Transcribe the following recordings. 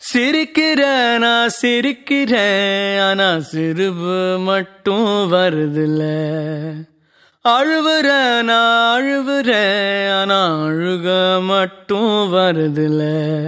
சிரிக்கிறேன் நான் சிரிக்கிறேன் ஆனா சிரிப்பு மட்டும் வருதில்ல அழுவுறேன் நான் அழுவுறேன் ஆனா அழுக மட்டும் வருதில்ல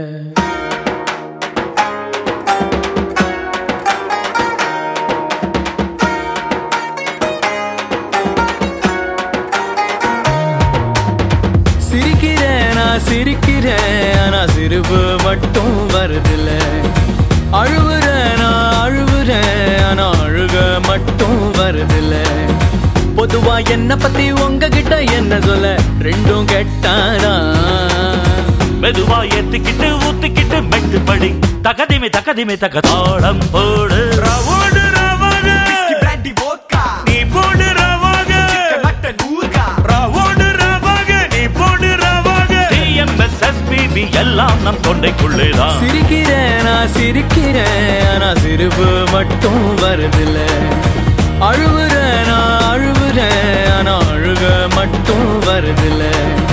சிரிக்கிறேன் நான் சிரிக்கிறேன் ஆனா சிரிப்பு மட்டும் வருதில்ல அழுவுறேன் நான் அழுவுறேன் ஆனா அழுக மட்டும் வருதில்ல பொதுவா என்ன பத்தி உங்ககிட்ட என்ன சொல்ல ரெண்டும் கெட்டாரா மெதுவா ஏத்திக்கிட்டு ஊத்திக்கிட்டு மெட்டு படி தகதிமி தகதிமி தக தாளம் போடு ரவோடு ரவாக பிராண்டி வோட்கா நீ போடு ரவாக மட்டன் ஊர்கா ரவோடு ரவாக நீ போடு ரவாக டிஎம்எஸ் எஸ்பிபி எல்லாம் நம் தொண்டைக்குள்ளேதான் சிரிக்கிறேன் நான் சிரிக்கிறேன் ஆனா சிரிப்பு மட்டும் வருதில்ல அழுவுறேன் நான் அழுவுறேன் ஆனா அழுக மட்டும் வருதில்ல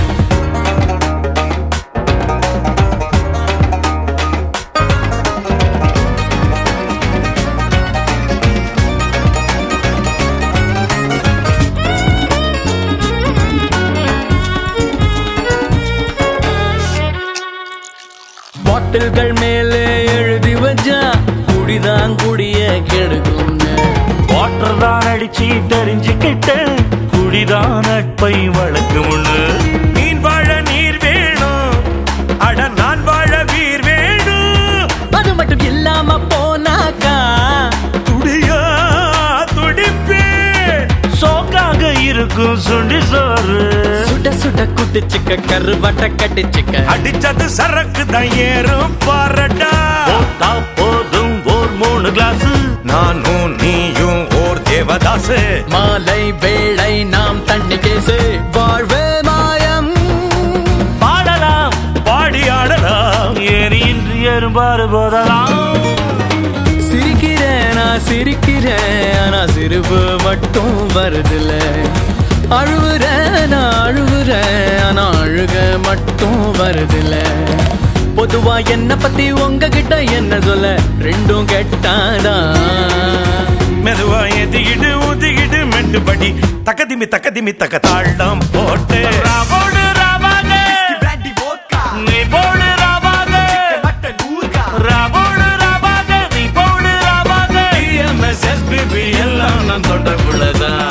பாட்டில்கள் மேலே எழுதி வச்சா குடிதான் குடிய கெடுக்கும்னு வாட்டர் தான் அடிச்சு தெரிஞ்சுக்கிட்டு குடிதான் நட்பை வழக்கு முன்னு மீன் வாழ நீர் வேணும் அட நான் வாழ வீர் வேணும் அது மட்டும் இல்லாம போனாக்கா துடியா துடிப்பே சோக்காக இருக்கும் சுண்டி சோறு சுட சுட குடிச்சுக்க கருவாட்ட கட்டிச்சுக்க அடிச்சது சரக்கு தான் ஏறும் பாரடா போட்டா போதும் ஓர் மூணு கிளாஸ் நானும் நீயும் ஓர் தேவதாசு மாலை வேளை நாம் தண்ணி கேசு வாழ்வே மாயம் பாடலாம் பாடி ஆடலாம் ஏறி இன்று எறும்பாறு போதலாம் சிரிக்கிறேன் நான் சிரிக்கிறேன் ஆனா சிரிப்பு மட்டும் வருதில்ல அழுவுறேன் நான் அழுவுறேன் ஆனா அழுக மட்டும் வருதில்ல பொதுவா என்ன பத்தி உங்ககிட்ட என்ன சொல்ல ரெண்டும் கெட்டாதான் மெதுவா ஏத்திக்கிட்டு ஊத்திக்கிட்டு மெட்டுப்படி தக்கதிமி தக்கதிமி தக்க தாழ்டம் போட்டு ராவோடு ராவாக பிராண்டி வோட்கா நீ போடு ராவாக மட்டன் ஊர்கா ராவோடு ராவாக நீ போடு ராவாக டிஎம்எஸ் எஸ்பிபி எல்லாம் நான் தொண்டக்குள்ளதான்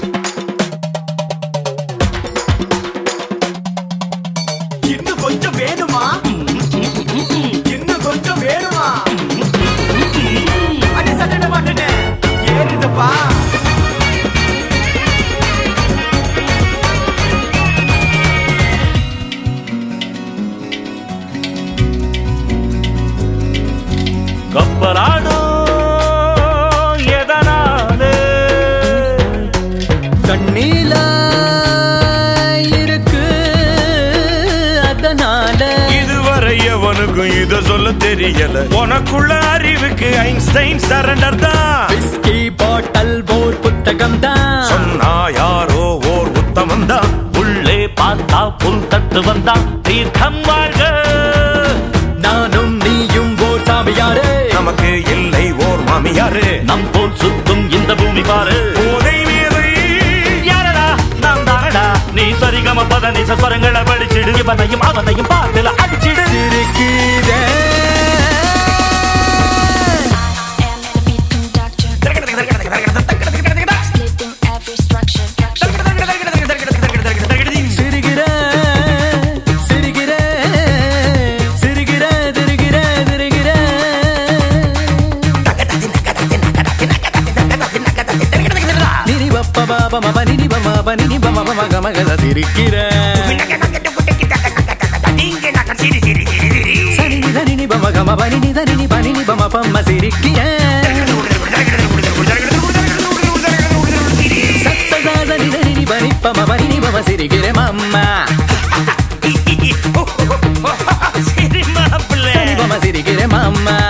இன்னும் கொஞ்சம் வேணுமா இன்னும் கொஞ்சம் வேணுமா அடி சட்டட மாட்டேனே ஏறுதப்பா கப்பலாடும் எதனாலே கண்ணீல இருக்கு அதனால இதுவரை எவனுக்கும் இத சொல்ல தெரியல உனக்குள்ள அறிவுக்கு ஐன்ஸ்டைன் சரண்டர் தான் விஸ்கி பாட்டல் போர் புத்தகம் தான் சொன்னா யாரோ ஓர் உத்தமன் தான் உள்ளே பார்த்தா புல் தட்டு வந்தா தீர்க்கம் வாழ்க நானும் நீயும் ஓர் சாமியாரே நமக்கு இல்லை ஓர் மாமியாரு நம் போல் சுத்தும் இந்த பூமி பாரு போதை மேதை யாரடா நாம் தானடா நீ சரிகம பத நிச ஸ்வரங்களை படிச்சிடு இவனையும் அவனையும் பாட்டுல அடிச்சிடு சிரிக்கிறேன் am the beat conductor, splitting every structure. சிரிக்கிறேன் சிரிக்கிறேன் சிரிக்கிறேன் திருகிறேன் திருகிறேன் நினி பப்ப பாப மப நினி பம ப நினி பம பம கம கத சிரிக்கிறேன் சனி நித நினி பம கம ப நினி த நினி ப நினி பம பம்ம சிரிக்கிறேன் சத்த சாத நித நினி ப நிப்ப மப நினி பம சிரிக்கிறேன் மம்மா சனி பம சிரிக்கிறேன் மம்மா